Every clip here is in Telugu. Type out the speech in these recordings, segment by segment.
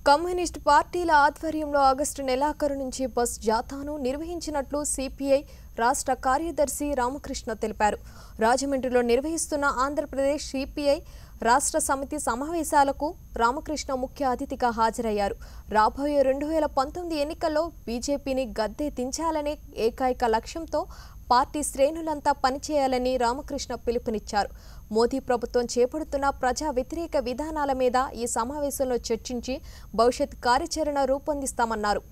కమ్యూనిస్ట్ పార్టీల ఆధ్వర్యంలో ఆగస్టు నెలాఖరు నుంచి బస్ జాథాను నిర్వహించినట్లు సిపిఐ రాష్ట్ర కార్యదర్శి రామకృష్ణ తెలిపారు రాజమండ్రిలో నిర్వహిస్తున్న ఆంధ్రప్రదేశ్ సిపిఐ రాష్ట్ర సమితి సమావేశాలకు రామకృష్ణ ముఖ్య అతిథిగా హాజరయ్యారు రాబోయే రెండు వేల పంతొమ్మిది ఎన్నికల్లో బీజేపీని గద్దె దించాలనే ఏకైక లక్ష్యంతో పార్టీ శ్రేణులంతా పనిచేయాలని రామకృష్ణ పిలుపునిచ్చారు మోదీ ప్రభుత్వం చేపడుతున్న ప్రజా వ్యతిరేక విధానాల మీద ఈ సమావేశంలో చర్చించి భవిష్యత్ కార్యాచరణ రూపొందిస్తామన్నారు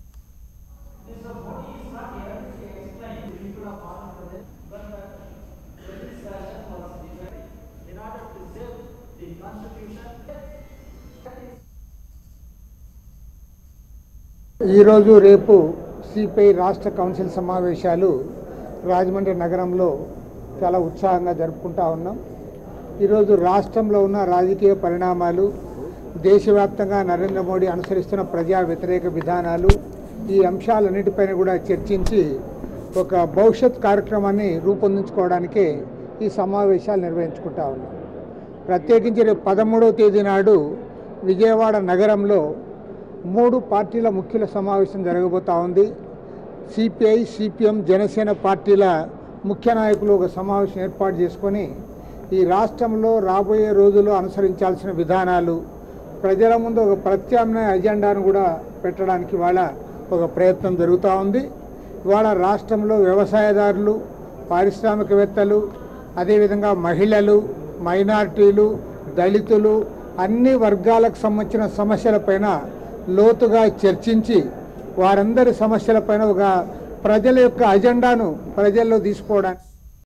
ఈరోజు రేపు సిపిఐ రాష్ట్ర కౌన్సిల్ సమావేశాలు రాజమండ్రి నగరంలో చాలా ఉత్సాహంగా జరుపుకుంటా ఉన్నాం ఈరోజు రాష్ట్రంలో ఉన్న రాజకీయ పరిణామాలు దేశవ్యాప్తంగా నరేంద్ర మోడీ అనుసరిస్తున్న ప్రజా వ్యతిరేక విధానాలు ఈ అంశాలన్నిటిపైన కూడా చర్చించి ఒక భవిష్యత్ కార్యక్రమాన్ని రూపొందించుకోవడానికే ఈ సమావేశాలు నిర్వహించుకుంటా ఉన్నాం ప్రత్యేకించి రేపు పదమూడవ తేదీ నాడు విజయవాడ నగరంలో మూడు పార్టీల ముఖ్యుల సమావేశం జరగబోతా ఉంది సిపిఐ సిపిఎం జనసేన పార్టీల ముఖ్య నాయకులు ఒక సమావేశం ఏర్పాటు చేసుకొని ఈ రాష్ట్రంలో రాబోయే రోజుల్లో అనుసరించాల్సిన విధానాలు ప్రజల ముందు ఒక ప్రత్యామ్నాయ అజెండాను కూడా పెట్టడానికి ఇవాళ ఒక ప్రయత్నం జరుగుతూ ఉంది ఇవాళ రాష్ట్రంలో వ్యవసాయదారులు పారిశ్రామికవేత్తలు అదేవిధంగా మహిళలు మైనారిటీలు దళితులు అన్ని వర్గాలకు సంబంధించిన సమస్యలపైన లోతుగా చర్చించి వారందరి సమస్యలపైన ఒక ప్రజల యొక్క అజెండాను ప్రజల్లో తీసుకోవడానికి